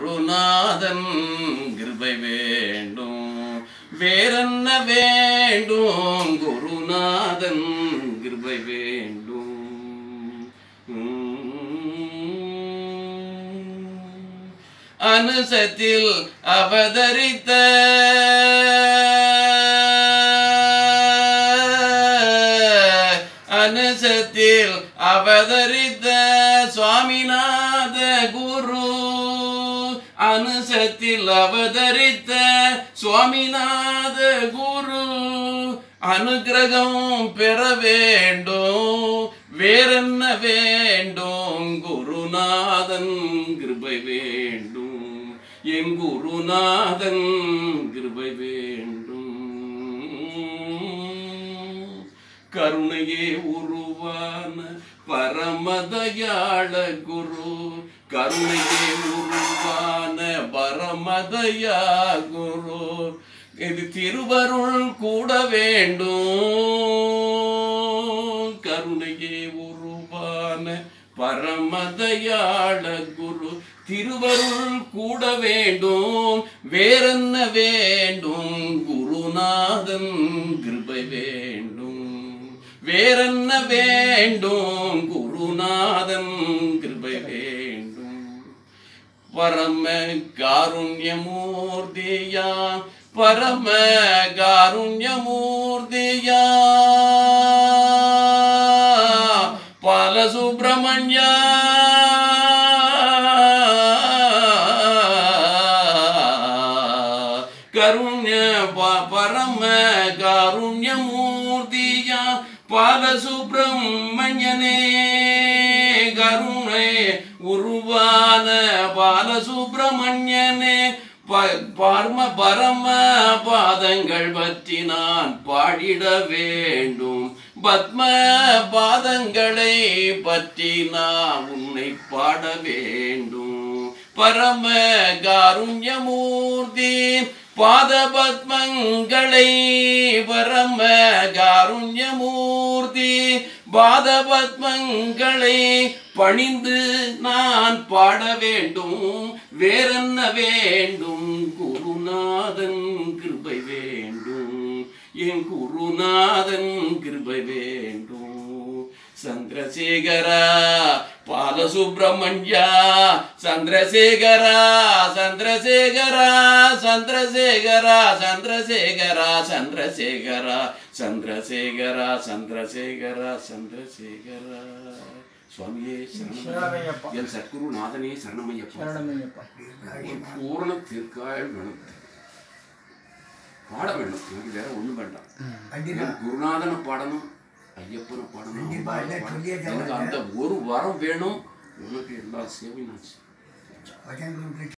குருநாதன் கிருபை வேண்டும் வேறென்ன வேண்டும் குருநாதன் கிருபை வேண்டும் அனுசத்தில் அவதரித்த அனுசத்தில் அவதரித்த சுவாமிநாத குரு அனுசத்தில் அவதரித்த சுவாமிநாத குரு அனுகிரகம் பெற வேண்டும் வேறென்ன வேண்டும் குருநாதன் கிருபை வேண்டும் என் குருநாதன் கிருபை வேண்டும் கருணையே உருவான பரமதயாள குரு கருணையே உருவான பரமதயா குரு இது திருவருள் கூட வேண்டும் கருணையே உருவான பரமதயாள குரு திருவருள் கூட வேண்டும் வேறென்ன வேண்டும் குருநாதன் கிருபை வேண்டும் வேறென்ன வேண்டும் குருநாதன் கிருபை வேண்டும் பரம காருண்யமூர்த்தியா பரம காருண்யமூர்த்தியா பால சுப்பிரமணியா கருண்ய ப- பரம காருண்யமூர்த்தியா பால சுப்பிரமணியனே கருணை உருவான பால சுப்பிரமணியனே ப- பார்ம பரம பாதங்கள் பற்றி நான் பாடிட வேண்டும் பத்ம பாதங்களை பற்றி நான் உன்னை பாட வேண்டும் பரம காருண்யமூர்த்தி பாத பத்மங்களை பரம காருண்யமூர்த்தி பாத பத்மங்களை பணிந்து நான் பாட வேண்டும் வேறென்ன வேண்டும் குருநாதன் கிருபை வேண்டும் என் குருநாதன் கிருபை வேண்டும் சந்திரசேகரா பாலசுப்ரமணியா சந்திரசேகரா சந்திரசேகரா சந்திரசேகரா சந்திரசேகரா சந்திரசேகரா சந்திரசேகரா சந்திரசேகரா சந்திரசேகரா சுவாமியே சரணம் சரணமையப்பா. என் சத்குரு நாதனே சரணமையப்பா சரணமையப்பா பூரண தீர்க்காயம் வேணும் பாட வேண்டும் எனக்கு வேற ஒண்ணும் வேண்டாம் கண்டிப்பா என் குருநாதனை பாடணும் ஐயப்பனை பாடணும் கண்டிப்பா, அம்பாவை இல்லை, பாடணும். சொல்லியே எனக்கு அந்த ஒரு வரம் வேணும் உனக்கு எல்லா சேவையும் நான் செய்வேன். பஜன் குரூப்